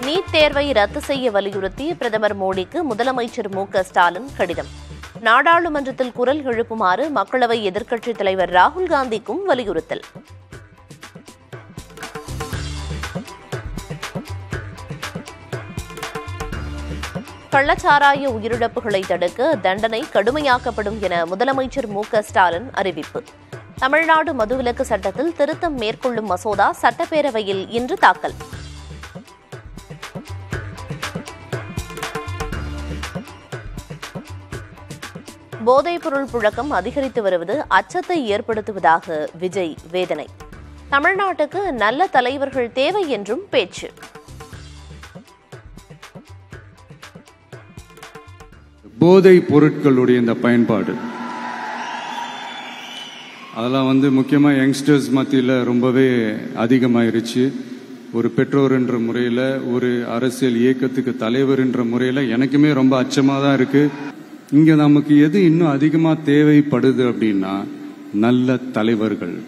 NEET தேர்வை ரத்து செய்ய வலியுறுத்தி பிரதமர் மோடிக்கு முதலமைச்சர் மு க ஸ்டாலின் கடிதம் நாடாளுமன்றத்தில் குரல் எழுப்புமாறு மக்களவை எதிர்க்கட்சித் தலைவர் ராகுல் காந்திக்கும் வலியுறுத்தல் கள்ளச்சாராய உயிரிழப்புகளை தடுக்க தண்டனை கடுமையாக்கப்படும் என முதலமைச்சர் மு க ஸ்டாலின் அறிவிப்பு தமிழ்நாடு மதுவிலக்கு சட்டத்தில் திருத்தம் மேற்கொள்ளும் மசோதா சட்டப்பேரவையில் இன்று தாக்கல் போதைப்பொருள் புழக்கம் அதிகரித்து வருவது அச்சத்தை ஏற்படுத்துவதாக விஜய் வேதனை தமிழ்நாட்டுக்கு நல்ல தலைவர்கள் தேவை என்றும் பேச்சு போதை பொருட்களுடைய இந்த பயன்பாடு அதெல்லாம் வந்து முக்கியமாக யங்ஸ்டர்ஸ் மத்தியில் ரொம்பவே அதிகமாயிருச்சு ஒரு பெற்றோர்ன்ற முறையில் ஒரு அரசியல் இயக்கத்துக்கு தலைவர்ன்ற முறையில் எனக்குமே ரொம்ப அச்சமாக தான் இருக்குது இங்கே நமக்கு எது இன்னும் அதிகமாக தேவைப்படுது அப்படின்னா நல்ல தலைவர்கள்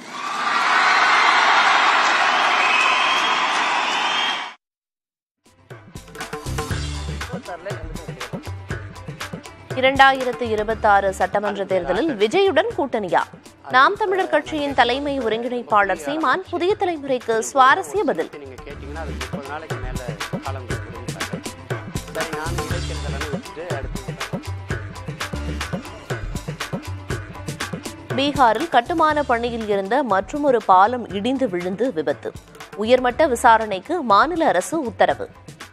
இரண்டாயிரத்து இருபத்தாறு சட்டமன்ற தேர்தலில் விஜயுடன் கூட்டணியா நாம் தமிழர் கட்சியின் தலைமை ஒருங்கிணைப்பாளர் சீமான் புதிய தலைமுறைக்கு சுவாரஸ்ய பதில் நீங்க கேட்டீங்கன்னா அது முப்பது நாளைக்கு மேல காலம் கொடுக்குறேன் சரி நான் இடைத்தேர்தல் விட்டுட்டு அடுத்து பீகாரில் கட்டுமான பணியில் இருந்த மற்றொரு பாலம் இடிந்து விழுந்து விபத்து உயர்மட்ட விசாரணைக்கு மாநில அரசு உத்தரவு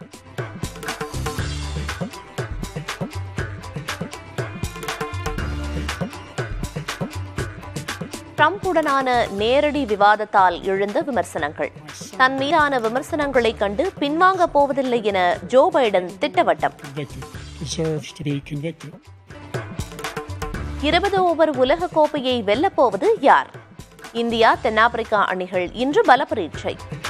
ட்ரம்புடனான நேரடி விவாதத்தால் எழுந்த விமர்சனங்கள் தன் மீதான விமர்சனங்களைக் கண்டு பின்வாங்கப் போவதில்லை என ஜோ பைடன் திட்டவட்டம் convicted, deserves to be convicted. இருபது ஓவர் உலகக் கோப்பையை வெல்லப் போவது யார் இந்தியா தென்னாப்பிரிக்கா அணிகள் இன்று பலப்பரீட்சை